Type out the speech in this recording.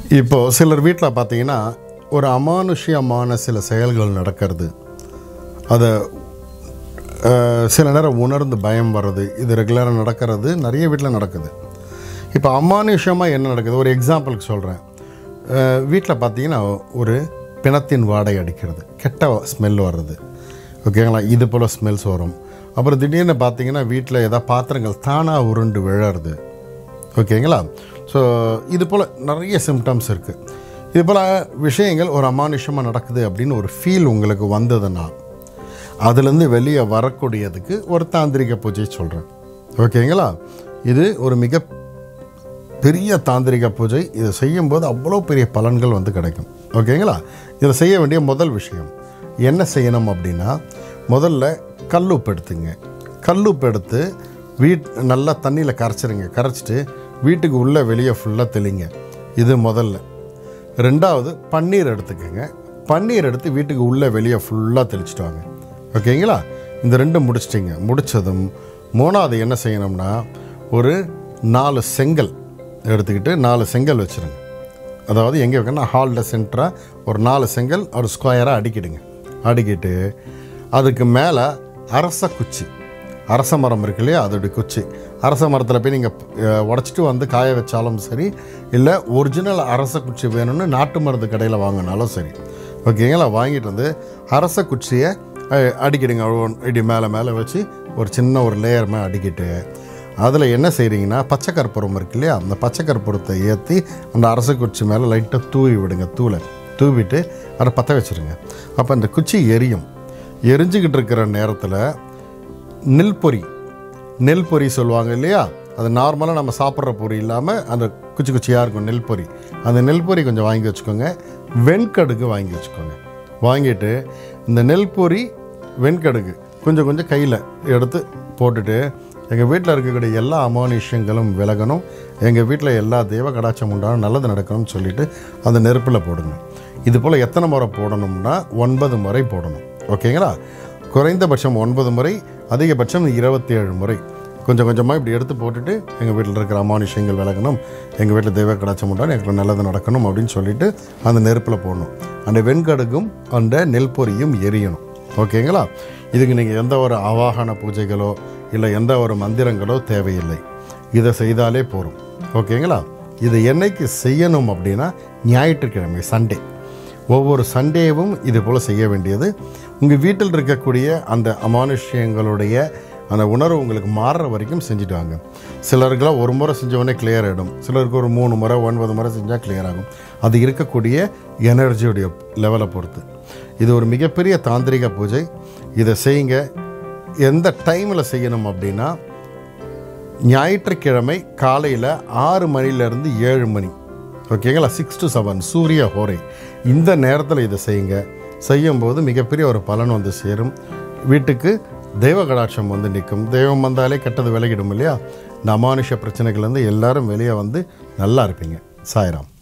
இப்போது சிலர் வீட்டில் பார்த்தீங்கன்னா ஒரு அமானுஷ்யமான சில செயல்கள் நடக்கிறது அதை அஹ், சில நேரம் உணர்ந்து பயம் வர்றது இது ரெகுலராக நடக்கிறது நிறைய வீட்டில் நடக்குது இப்போ அமானுஷ்யமாக என்ன நடக்குது ஒரு எக்ஸாம்பிளுக்கு சொல்கிறேன் வீட்டில் பார்த்தீங்கன்னா ஒரு பிணத்தின் வாடை அடிக்கிறது கெட்ட ஸ்மெல் வர்றது ஓகேங்களா இது போல் ஸ்மெல்ஸ் வரும் அப்புறம் திடீர்னு பார்த்தீங்கன்னா வீட்டில் ஏதாவது பாத்திரங்கள் தானாக உருண்டு விழறது ஓகேங்களா ஸோ இது போல் நிறைய சிம்டம்ஸ் இருக்குது இது போல் விஷயங்கள் ஒரு அமானுஷமாக நடக்குது அப்படின்னு ஒரு ஃபீல் உங்களுக்கு வந்ததுன்னா அதுலேருந்து வெளியே வரக்கூடியதுக்கு ஒரு தாந்திரிக பூஜை சொல்கிறேன் ஓகேங்களா இது ஒரு மிக பெரிய தாந்திரிக பூஜை இதை செய்யும்போது அவ்வளோ பெரிய பலன்கள் வந்து கிடைக்கும் ஓகேங்களா இதில் செய்ய வேண்டிய முதல் விஷயம் என்ன செய்யணும் அப்படின்னா முதல்ல கல்லுப்பு எடுத்துங்க கல்லுப்பு எடுத்து வீட் நல்லா தண்ணியில் கரைச்சிருங்க கரைச்சிட்டு வீட்டுக்கு உள்ளே வெளியே ஃபுல்லாக தெளிங்க இது முதல்ல ரெண்டாவது பன்னீர் எடுத்துக்கோங்க பன்னீர் எடுத்து வீட்டுக்கு உள்ளே வெளியே ஃபுல்லாக தெளிச்சிட்டு வாங்க ஓகேங்களா இந்த ரெண்டும் முடிச்சிட்டிங்க முடித்ததும் மூணாவது என்ன செய்யணும்னா ஒரு நாலு செங்கல் எடுத்துக்கிட்டு நாலு செங்கல் வச்சுருங்க அதாவது எங்கே வைக்கணும்னா ஹாலில் சென்டராக ஒரு நாலு செங்கல் ஒரு ஸ்கொயராக அடிக்கிடுங்க அடிக்கிட்டு அதுக்கு மேலே அரச குச்சி அரச மரம் இருக்கு இல்லையா அதோடைய குச்சி அரச மரத்தில் போய் நீங்கள் உடச்சிட்டு வந்து காய வச்சாலும் சரி இல்லை ஒரிஜினல் அரச குச்சி வேணும்னு நாட்டு மருந்து கடையில் வாங்கினாலும் சரி ஓகேங்களா வாங்கிட்டு வந்து அரச குச்சியை அஹ், அடிக்கிடுங்க ஒவ்வொன்று இப்படி மேலே மேலே வச்சு ஒரு சின்ன ஒரு லேயர் மேலே அடிக்கிட்டு அதில் என்ன செய்கிறீங்கன்னா பச்சை கற்பூரம் இருக்கு இல்லையா அந்த பச்சை கற்பூரத்தை ஏற்றி அந்த அரச குச்சி மேலே லைட்டாக தூவி விடுங்க தூளை தூவிட்டு அதை பற்ற வச்சுருங்க அப்போ அந்த குச்சி எரியும் எரிஞ்சுக்கிட்டு இருக்கிற நேரத்தில் நெல் பொரி நெல் பொரி சொல்லுவாங்க இல்லையா அது நார்மலாக நம்ம சாப்பிட்ற பொரி இல்லாமல் அந்த குச்சி குச்சியாக இருக்கும் நெல் பொரி அந்த நெல் பொரி கொஞ்சம் வாங்கி வச்சுக்கோங்க வெண்கடுகு வாங்கி வச்சுக்கோங்க வாங்கிட்டு இந்த நெல் பொரி வெண்கடுகு கொஞ்சம் கொஞ்சம் கையில் எடுத்து போட்டுட்டு எங்கள் வீட்டில் இருக்கக்கூடிய எல்லா அமானுஷ்யங்களும் விலகணும் எங்கள் வீட்டில் எல்லா தெய்வ கடாட்சம் உண்டான நல்லது நடக்கணும்னு சொல்லிட்டு அந்த நெருப்பில் போடுங்க இது போல் எத்தனை முறை போடணும்னா ஒன்பது முறை போடணும் ஓகேங்களா குறைந்தபட்சம் ஒன்பது முறை அதிகபட்சம் இருபத்தி ஏழு முறை கொஞ்சம் கொஞ்சமாக இப்படி எடுத்து போட்டுட்டு எங்கள் வீட்டில் இருக்கிற அமானுஷ்யங்கள் விலகணும் எங்கள் வீட்டில் தெய்வ கடாட்சம் உண்டான எங்களுக்கு நல்லது நடக்கணும் அப்படின்னு சொல்லிட்டு அந்த நெருப்பில் போடணும் அந்த வெண்கடுகும் அந்த நெல் பொரியும் எரியணும் ஓகேங்களா இதுக்கு நீங்கள் எந்த ஒரு அவாகன பூஜைகளோ இல்லை எந்த ஒரு மந்திரங்களோ தேவையில்லை இதை செய்தாலே போதும் ஓகேங்களா இதை என்னைக்கு செய்யணும் அப்படின்னா ஞாயிற்றுக்கிழமை சண்டே ஒவ்வொரு சண்டேவும் இது போல் செய்ய வேண்டியது உங்கள் வீட்டில் இருக்கக்கூடிய அந்த அமானுஷ்யங்களுடைய அந்த உணர்வு உங்களுக்கு மாறுற வரைக்கும் செஞ்சுட்டு வாங்க சிலருக்குலாம் ஒரு முறை செஞ்ச உடனே கிளியர் ஆகிடும் சிலருக்கு ஒரு மூணு முறை ஒன்பது முறை செஞ்சால் கிளியர் ஆகும் அது இருக்கக்கூடிய எனர்ஜியுடைய லெவலை பொறுத்து இது ஒரு மிகப்பெரிய தாந்திரிக பூஜை இதை செய்யுங்க எந்த டைமில் செய்யணும் அப்படின்னா ஞாயிற்றுக்கிழமை காலையில் ஆறு மணிலேருந்து ஏழு மணி ஓகேங்களா சிக்ஸ் டு செவன் சூரிய ஹோரை இந்த நேரத்தில் இதை செய்யுங்க செய்யும்போது மிகப்பெரிய ஒரு பலன் வந்து சேரும் வீட்டுக்கு தெய்வ கடாட்சம் வந்து நிற்கும் தெய்வம் வந்தாலே கெட்டது விலகிடும் இல்லையா இந்த அமானுஷ பிரச்சனைகள்லேருந்து எல்லாரும் வெளியே வந்து நல்லா இருப்பீங்க சாய்ராம்